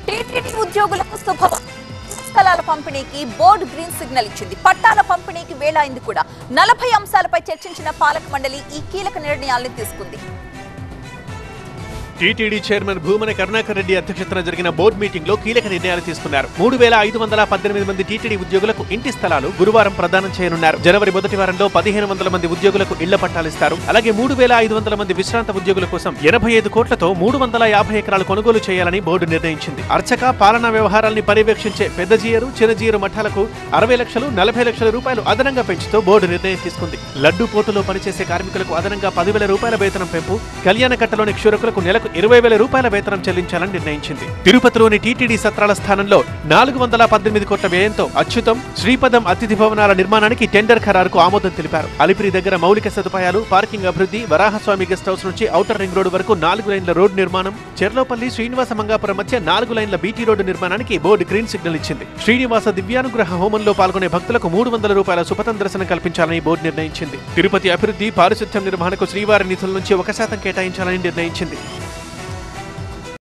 TTD ఉద్యోగులకు శుభవార్త స్థలాల పంపిణీకి బోర్డు గ్రీన్ సిగ్నల్ ఇచ్చింది పట్టాల పంపిణీకి వేళైంది కూడా నలభై అంశాలపై చర్చించిన పాలక మండలి ఈ కీలక నిర్ణయాల్ని తీసుకుంది టీటీడీ చైర్మన్ భూమన కరుణాకర్ రెడ్డి అధ్యక్షతన జరిగిన బోర్డు మీటింగ్ లో కీలక నిర్ణయాలు తీసుకున్నారు మూడు వేల ఐదు వందల పద్దెనిమిది మంది టీటీడీ ఉద్యోగులకు ఇంటి స్థలాలు గురువారం ప్రదానం చేయనున్నారు జనవరి మొదటి వారంలో పదిహేను వందల మంది ఉద్యోగులకు ఇళ్ల పట్టాలిస్తారు అలాగే మూడు వేల ఐదు వందల మంది విశ్రాంత ఉద్యోగుల కోసం ఎనభై ఐదు కోట్లతో మూడు వందల యాభై ఎకరాలు కొనుగోలు చేయాలని బోర్డు నిర్ణయించింది అర్చక పాలనా వ్యవహారాల్ని పర్యవేక్షించే పెద్దజీయరు చిన్నజీయరు మఠాలకు అరవై లక్షలు నలభై లక్షల రూపాయలు అదనంగా పెంచుతూ బోర్డు నిర్ణయం తీసుకుంది లడ్డు పోటులో పనిచేసే కార్మికులకు అదనంగా పదివేల రూపాయల వేతనం పెంపు కళ్యాణ కట్టలోని క్షురకులకు నెలకు ఇరవై వేల రూపాయల వేతనం చెల్లించాలని నిర్ణయించింది తిరుపతిలోని టీటీడీ సత్రాల స్థానంలో నాలుగు వందల పద్దెనిమిది కోట్ల వ్యయంతో అచ్యుతం శ్రీపదం అతిథి భవనాల నిర్మాణానికి టెండర్ ఖరారుకు ఆమోదం తెలిపారు అలిపిరి దగ్గర మౌలిక సదుపాయాలు పార్కింగ్ అభివృద్ధి వరాహస్వామి గెస్ట్ హౌస్ నుంచి ఔటర్ రింగ్ రోడ్డు వరకు నాలుగు లైన్ల రోడ్డు నిర్మాణం చెర్లోపల్లి శ్రీనివాస మంగాపురం మధ్య నాలుగు లైన్ల బీటీ రోడ్డు నిర్మాణానికి బోర్డు గ్రీన్ సిగ్నల్ ఇచ్చింది శ్రీనివాస దివ్యానుగ్రహ హోమంలో పాల్గొనే భక్తులకు మూడు వందల రూపాయల సుపథం దర్శనం కల్పించాలని బోర్డు నిర్ణయించింది తిరుపతి అభివృద్ధి పారిశుద్ధ్యం నిర్వహణకు శ్రీవారి నిధుల నుంచి ఒక శాతం కేటాయించాలని నిర్ణయించింది